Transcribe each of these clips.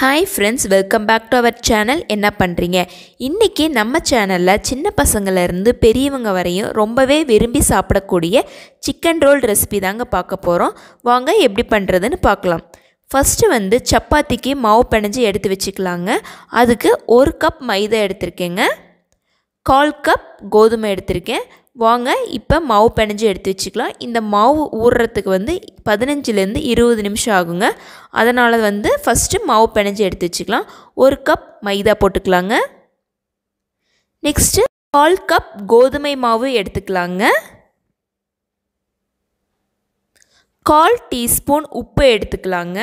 hi friends welcome back to our channel என்ன பண்ணுறீங்க இன்றைக்கி நம்ம சேனலில் சின்ன பசங்கள்லேருந்து பெரியவங்க வரையும் ரொம்பவே விரும்பி சாப்பிடக்கூடிய சிக்கன் ரோல் ரெசிபி தாங்க பார்க்க போகிறோம் வாங்க எப்படி பண்ணுறதுன்னு பார்க்கலாம் ஃபஸ்ட்டு வந்து சப்பாத்திக்கு மாவு பிணைஞ்சு எடுத்து வச்சுக்கலாங்க அதுக்கு ஒரு கப் மைதா எடுத்திருக்கேங்க கால் கப் கோதுமை எடுத்திருக்கேன் வாங்க இப்போ மாவு பிணைஞ்சு எடுத்து வச்சுக்கலாம் இந்த மாவு ஊறுறதுக்கு வந்து பதினஞ்சுலேருந்து இருபது நிமிஷம் ஆகுங்க அதனால் வந்து ஃபஸ்ட்டு மாவு பிணைஞ்சு எடுத்து வச்சுக்கலாம் ஒரு கப் மைதா போட்டுக்கலாங்க நெக்ஸ்ட்டு கால் கப் கோதுமை மாவு எடுத்துக்கலாங்க கால் டீஸ்பூன் உப்பு எடுத்துக்கலாங்க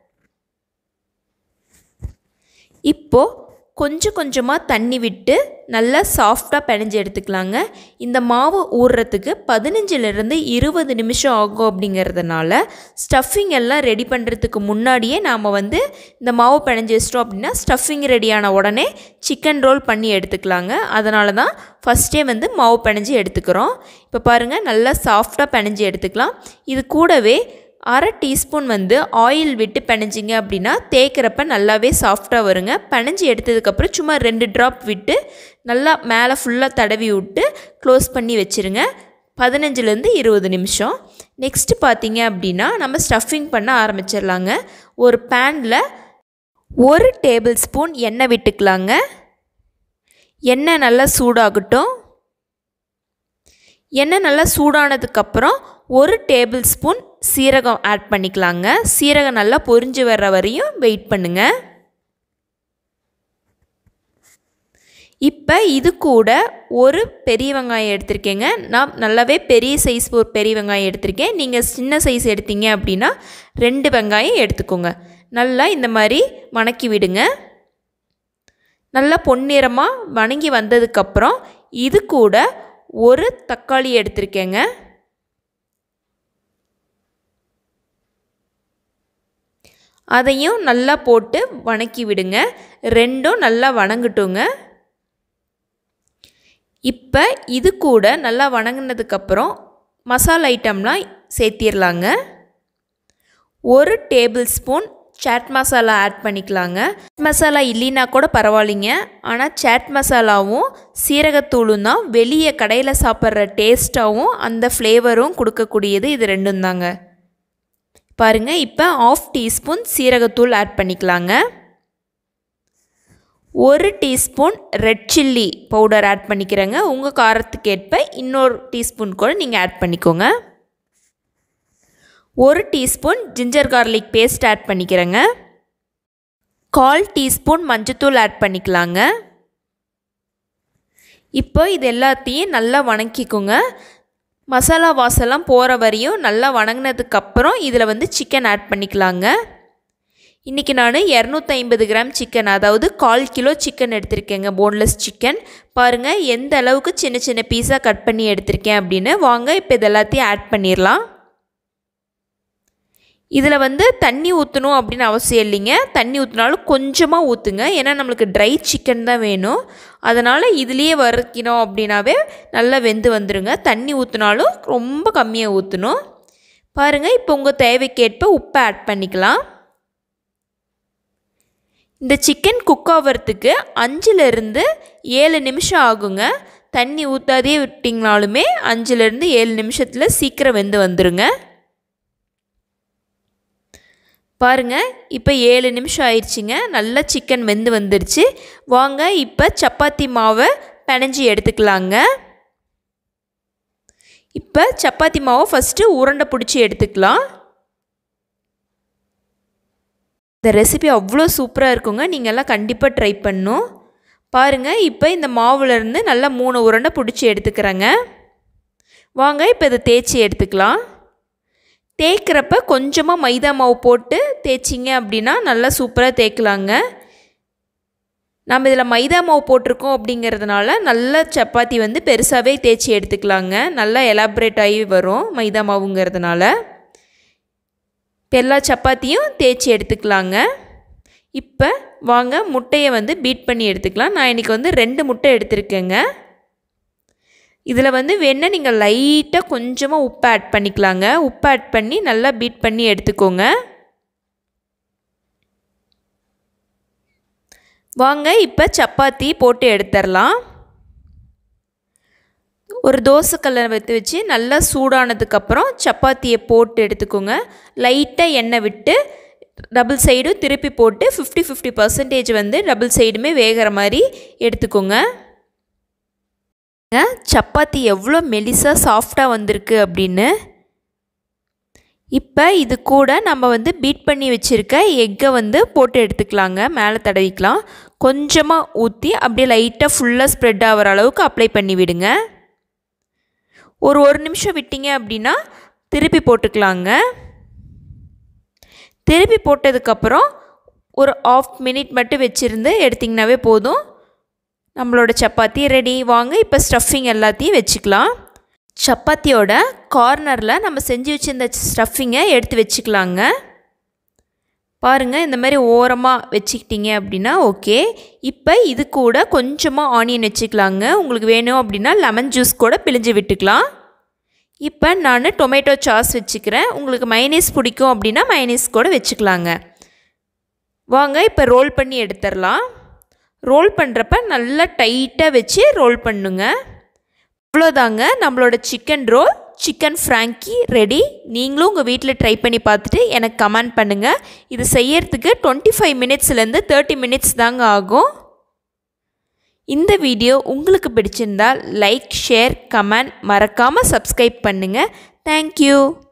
இப்போது கொஞ்சம் கொஞ்சமாக தண்ணி விட்டு நல்லா சாஃப்டாக பிணைஞ்சு எடுத்துக்கலாங்க இந்த மாவு ஊறுறதுக்கு பதினஞ்சுலேருந்து இருபது நிமிஷம் ஆகும் அப்படிங்கிறதுனால ஸ்டஃபிங் எல்லாம் ரெடி பண்ணுறதுக்கு முன்னாடியே நாம் வந்து இந்த மாவு பிணைஞ்சு வச்சிட்டோம் அப்படின்னா ஸ்டஃபிங் ரெடியான உடனே சிக்கன் ரோல் பண்ணி எடுத்துக்கலாங்க அதனால தான் ஃபஸ்ட்டே வந்து மாவு பிணைஞ்சு எடுத்துக்கிறோம் இப்போ பாருங்கள் நல்லா சாஃப்டாக பிணைஞ்சு எடுத்துக்கலாம் இது கூடவே அரை டீஸ்பூன் வந்து ஆயில் விட்டு பிணைஞ்சிங்க அப்படின்னா தேய்க்கிறப்ப நல்லாவே சாஃப்டாக வருங்க பிணைஞ்சி எடுத்ததுக்கப்புறம் சும்மா ரெண்டு ட்ராப் விட்டு நல்லா மேலே ஃபுல்லாக தடவி விட்டு க்ளோஸ் பண்ணி வச்சுருங்க பதினஞ்சுலேருந்து இருபது நிமிஷம் நெக்ஸ்ட்டு பார்த்தீங்க அப்படின்னா நம்ம ஸ்டஃபிங் பண்ண ஆரம்பிச்சிடலாங்க ஒரு பேனில் ஒரு டேபிள் ஸ்பூன் எண்ணெய் விட்டுக்கலாங்க எண்ணெய் நல்லா சூடாகட்டும் எண்ணெய் நல்லா சூடானதுக்கப்புறம் ஒரு டேபிள் ஸ்பூன் சீரகம் ஆட் பண்ணிக்கலாங்க சீரகம் நல்லா பொரிஞ்சு வர்ற வரையும் வெயிட் பண்ணுங்கள் இப்போ இது கூட ஒரு பெரிய வெங்காயம் எடுத்திருக்கேங்க நான் நல்லாவே பெரிய சைஸ் ஒரு பெரிய வெங்காயம் எடுத்திருக்கேன் நீங்கள் சின்ன சைஸ் எடுத்தீங்க அப்படின்னா ரெண்டு வெங்காயம் எடுத்துக்கோங்க நல்லா இந்த மாதிரி வணக்கி விடுங்க நல்லா பொன்னிறமாக வணங்கி வந்ததுக்கப்புறம் இது கூட ஒரு தக்காளி எடுத்திருக்கேங்க அதையும் நல்லா போட்டு வணக்கி விடுங்க ரெண்டும் நல்லா வணங்கட்டுங்க இப்போ இது கூட நல்லா வணங்கினதுக்கப்புறம் மசாலா ஐட்டம்லாம் சேர்த்திடலாங்க ஒரு tablespoon chaat masala add பண்ணிக்கலாங்க மசாலா இல்லைன்னா கூட பரவாயில்லைங்க ஆனால் சாட் மசாலாவும் சீரகத்தூளும் தான் வெளியே கடையில் சாப்பிட்ற டேஸ்ட்டாகவும் அந்த ஃப்ளேவரும் கொடுக்கக்கூடியது இது ரெண்டும் தாங்க பாருங்கள் இப்போ ஆஃப் டீஸ்பூன் சீரகத்தூள் ஆட் பண்ணிக்கலாங்க ஒரு teaspoon red chilli powder add பண்ணிக்கிறேங்க உங்கள் காரத்துக்கு ஏற்ப இன்னொரு டீஸ்பூன் கூட நீங்கள் ஆட் பண்ணிக்கோங்க ஒரு teaspoon ginger garlic paste add பண்ணிக்கிறேங்க கால் டீஸ்பூன் மஞ்சத்தூள் ஆட் பண்ணிக்கலாங்க இப்போ இது எல்லாத்தையும் நல்லா வணக்கிக்கோங்க மசாலா வாசலாம் போகிற வரையும் நல்லா வணங்கினதுக்கப்புறம் இதில் வந்து சிக்கன் ஆட் பண்ணிக்கலாங்க இன்றைக்கி நான் இரநூத்தி ஐம்பது கிராம் சிக்கன் அதாவது கால் கிலோ சிக்கன் எடுத்திருக்கேங்க போன்லெஸ் சிக்கன் பாருங்கள் எந்த அளவுக்கு சின்ன சின்ன பீஸாக கட் பண்ணி எடுத்திருக்கேன் அப்படின்னு வாங்க இப்போ இது எல்லாத்தையும் ஆட் பண்ணிடலாம் இதில் வந்து தண்ணி ஊற்றணும் அப்படின்னு அவசியம் இல்லைங்க தண்ணி ஊற்றினாலும் கொஞ்சமாக ஊற்றுங்க ஏன்னா நம்மளுக்கு ட்ரை சிக்கன் தான் வேணும் அதனால் இதுலேயே வறுக்கணும் அப்படின்னாவே நல்லா வெந்து வந்துடுங்க தண்ணி ஊற்றினாலும் ரொம்ப கம்மியாக ஊற்றணும் பாருங்கள் இப்போ உங்கள் தேவைக்கேற்ப உப்பை ஆட் பண்ணிக்கலாம் இந்த சிக்கன் குக் ஆகிறதுக்கு அஞ்சுலேருந்து ஏழு நிமிஷம் ஆகுங்க தண்ணி ஊற்றாதே விட்டிங்கனாலுமே அஞ்சுலேருந்து ஏழு நிமிஷத்தில் சீக்கிரம் வெந்து வந்துடுங்க பாருங்கள் இப்போ ஏழு நிமிஷம் ஆயிடுச்சுங்க நல்லா சிக்கன் வெந்து வந்துருச்சு வாங்க இப்போ சப்பாத்தி மாவை பிணைஞ்சி எடுத்துக்கலாங்க இப்போ சப்பாத்தி மாவை ஃபஸ்ட்டு உருண்டை பிடிச்சி எடுத்துக்கலாம் இந்த ரெசிபி அவ்வளோ சூப்பராக இருக்குங்க நீங்கள்லாம் கண்டிப்பாக ட்ரை பண்ணும் பாருங்கள் இப்போ இந்த மாவுலேருந்து நல்லா மூணு உருண்டை பிடிச்சி எடுத்துக்கிறேங்க வாங்க இப்போ இதை தேய்ச்சி எடுத்துக்கலாம் தேய்க்கிறப்ப கொஞ்சமாக மைதா மாவு போட்டு தேய்ச்சிங்க அப்படின்னா நல்லா சூப்பராக தேய்க்கலாங்க நம்ம இதில் மைதா மாவு போட்டிருக்கோம் அப்படிங்கிறதுனால நல்ல சப்பாத்தி வந்து பெருசாகவே தேய்ச்சி எடுத்துக்கலாங்க நல்லா எலாப்ரேட் ஆகி வரும் மைதா மாவுங்கிறதுனால இப்போ எல்லா சப்பாத்தியும் தேய்ச்சி எடுத்துக்கலாங்க இப்போ வாங்க முட்டையை வந்து பீட் பண்ணி எடுத்துக்கலாம் நான் இன்றைக்கி வந்து ரெண்டு முட்டை எடுத்திருக்கேங்க இதில் வந்து வேணால் நீங்கள் லைட்டாக கொஞ்சமாக உப்பு ஆட் பண்ணிக்கலாங்க உப்பு ஆட் பண்ணி நல்லா பீட் பண்ணி எடுத்துக்கோங்க வாங்க இப்போ சப்பாத்தி போட்டு எடுத்துடலாம் ஒரு தோசைக்கல்லை வைத்து வச்சு நல்லா சூடானதுக்கப்புறம் சப்பாத்தியை போட்டு எடுத்துக்கோங்க லைட்டாக எண்ணெய் விட்டு டபுள் சைடும் திருப்பி போட்டு ஃபிஃப்டி ஃபிஃப்டி பர்சன்டேஜ் வந்து டபுள் சைடுமே வேகிற மாதிரி எடுத்துக்கோங்க சப்பாத்தி எவ்வளோ மெலிசாக சாஃப்டாக வந்திருக்கு அப்படின்னு இப்போ இது கூட நம்ம வந்து பீட் பண்ணி வச்சுருக்க எக்கை வந்து போட்டு எடுத்துக்கலாங்க மேலே தடவிக்கலாம் கொஞ்சமாக ஊற்றி அப்படியே லைட்டாக ஃபுல்லாக ஸ்ப்ரெட் ஆகிற அளவுக்கு அப்ளை பண்ணி விடுங்க ஒரு ஒரு நிமிஷம் விட்டீங்க அப்படின்னா திருப்பி போட்டுக்கலாங்க திருப்பி போட்டதுக்கப்புறம் ஒரு ஆஃப் மினிட் மட்டும் வச்சுருந்து எடுத்திங்கனாவே போதும் நம்மளோட சப்பாத்தி ரெடி வாங்க இப்போ ஸ்டஃபிங் எல்லாத்தையும் வச்சுக்கலாம் சப்பாத்தியோட கார்னரில் நம்ம செஞ்சு வச்சுருந்த ஸ்டஃபிங்கை எடுத்து வச்சுக்கலாங்க பாருங்கள் இந்த மாதிரி ஓரமாக வச்சுக்கிட்டீங்க அப்படின்னா ஓகே இப்போ இது கூட கொஞ்சமாக ஆனியன் வச்சுக்கலாங்க உங்களுக்கு வேணும் அப்படின்னா லெமன் ஜூஸ் கூட பிழிஞ்சு விட்டுக்கலாம் இப்போ நான் டொமேட்டோ சாஸ் வச்சுக்கிறேன் உங்களுக்கு மைனீஸ் பிடிக்கும் அப்படின்னா மைனீஸ் கூட வச்சுக்கலாங்க வாங்க இப்போ ரோல் பண்ணி எடுத்துடலாம் ரோல் பண்ணுறப்ப நல்லா டைட்டாக வச்சு ரோல் பண்ணுங்க அவ்வளோதாங்க நம்மளோட chicken roll chicken frankie ready நீங்களும் உங்கள் வீட்டில் ட்ரை பண்ணி பார்த்துட்டு எனக்கு கமெண்ட் பண்ணுங்கள் இது செய்யறதுக்கு டுவெண்ட்டி ஃபைவ் மினிட்ஸ்லேருந்து தேர்ட்டி மினிட்ஸ் தாங்க ஆகும் இந்த வீடியோ உங்களுக்கு பிடிச்சிருந்தால் லைக் ஷேர் கமெண்ட் மறக்காமல் சப்ஸ்கிரைப் பண்ணுங்கள் தேங்க்யூ